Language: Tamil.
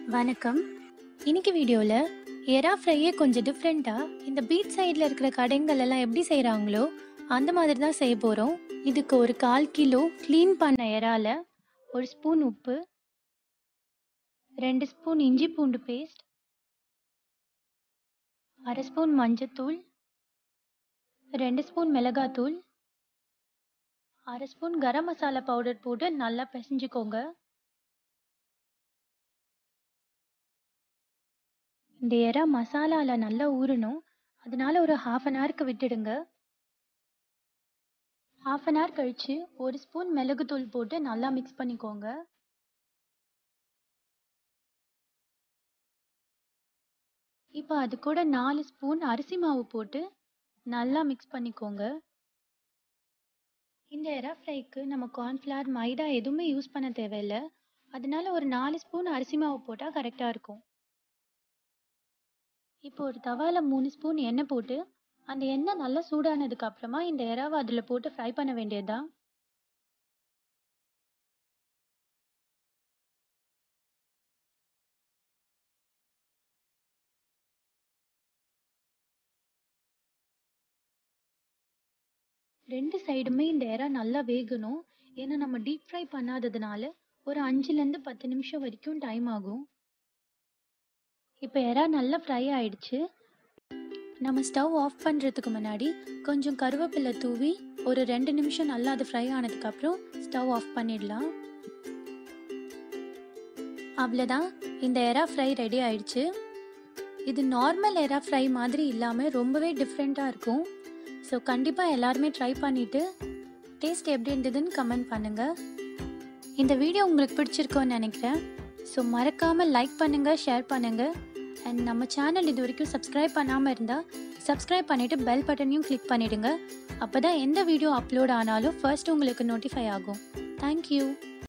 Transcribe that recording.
வணக்கம் இன்னைக்கு வீடியோவில் எறா ஃப்ரையே கொஞ்சம் டிஃப்ரெண்ட்டாக இந்த பீச் சைடில் இருக்கிற கடைங்கள் எல்லாம் எப்படி செய்கிறாங்களோ அந்த மாதிரி தான் செய்ய போகிறோம் இதுக்கு ஒரு கால் கிலோ க்ளீன் பண்ண எறால ஒரு ஸ்பூன் உப்பு ரெண்டு ஸ்பூன் இஞ்சி பூண்டு பேஸ்ட் அரை ஸ்பூன் மஞ்சத்தூள் ரெண்டு ஸ்பூன் மிளகாத்தூள் அரை ஸ்பூன் கரம் மசாலா பவுடர் போட்டு நல்லா பிசைஞ்சுக்கோங்க இந்த எறா மசாலாவில் நல்லா ஊறணும் அதனால ஒரு ஹாஃப் அன் ஹவருக்கு விட்டுடுங்க ஹாஃப் அன் ஹவர் கழிச்சு ஒரு ஸ்பூன் மிளகுத்தூள் போட்டு நல்லா மிக்ஸ் பண்ணிக்கோங்க இப்போ அது கூட நாலு ஸ்பூன் அரிசி மாவு போட்டு நல்லா மிக்ஸ் பண்ணிக்கோங்க இந்த எறா ஃப்ரைக்கு நம்ம கார்ன்ஃப்ளவர் மைதா எதுவுமே யூஸ் பண்ண தேவையில்லை அதனால ஒரு நாலு ஸ்பூன் அரிசி மாவு போட்டால் கரெக்டாக இருக்கும் இப்போ ஒரு தவால மூணு ஸ்பூன் எண்ணெய் போட்டு அந்த எண்ணெய் நல்லா சூடானதுக்கு அப்புறமா இந்த எறாவை அதில் போட்டு ஃப்ரை பண்ண வேண்டியதுதான் ரெண்டு சைடுமே இந்த எறா நல்லா வேகணும் ஏன்னா நம்ம டீப் ஃப்ரை பண்ணாததுனால ஒரு அஞ்சுலேருந்து பத்து நிமிஷம் வரைக்கும் டைம் ஆகும் இப்போ எறா நல்லா ஃப்ரை ஆயிடுச்சு நம்ம ஸ்டவ் ஆஃப் பண்ணுறதுக்கு முன்னாடி கொஞ்சம் கருவேப்பிலை தூவி ஒரு ரெண்டு நிமிஷம் நல்லா அது ஃப்ரை ஆனதுக்கப்புறம் ஸ்டவ் ஆஃப் பண்ணிடலாம் அவ்வளோதான் இந்த எறா ஃப்ரை ரெடி ஆயிடுச்சு இது நார்மல் எறா ஃப்ரை மாதிரி இல்லாமல் ரொம்பவே டிஃப்ரெண்ட்டாக இருக்கும் ஸோ கண்டிப்பாக எல்லாருமே ட்ரை பண்ணிவிட்டு டேஸ்ட் எப்படி இருந்ததுன்னு கமெண்ட் பண்ணுங்கள் இந்த வீடியோ உங்களுக்கு பிடிச்சிருக்கோன்னு நினைக்கிறேன் ஸோ மறக்காமல் லைக் பண்ணுங்கள் ஷேர் பண்ணுங்கள் அண்ட் நம்ம சேனல் இது வரைக்கும் சப்ஸ்கிரைப் பண்ணாமல் இருந்தால் சப்ஸ்கிரைப் பண்ணிவிட்டு பெல் பட்டனையும் கிளிக் பண்ணிவிடுங்க அப்போ தான் எந்த வீடியோ அப்லோட் ஆனாலும் ஃபர்ஸ்ட் உங்களுக்கு நோட்டிஃபை ஆகும் தேங்க்யூ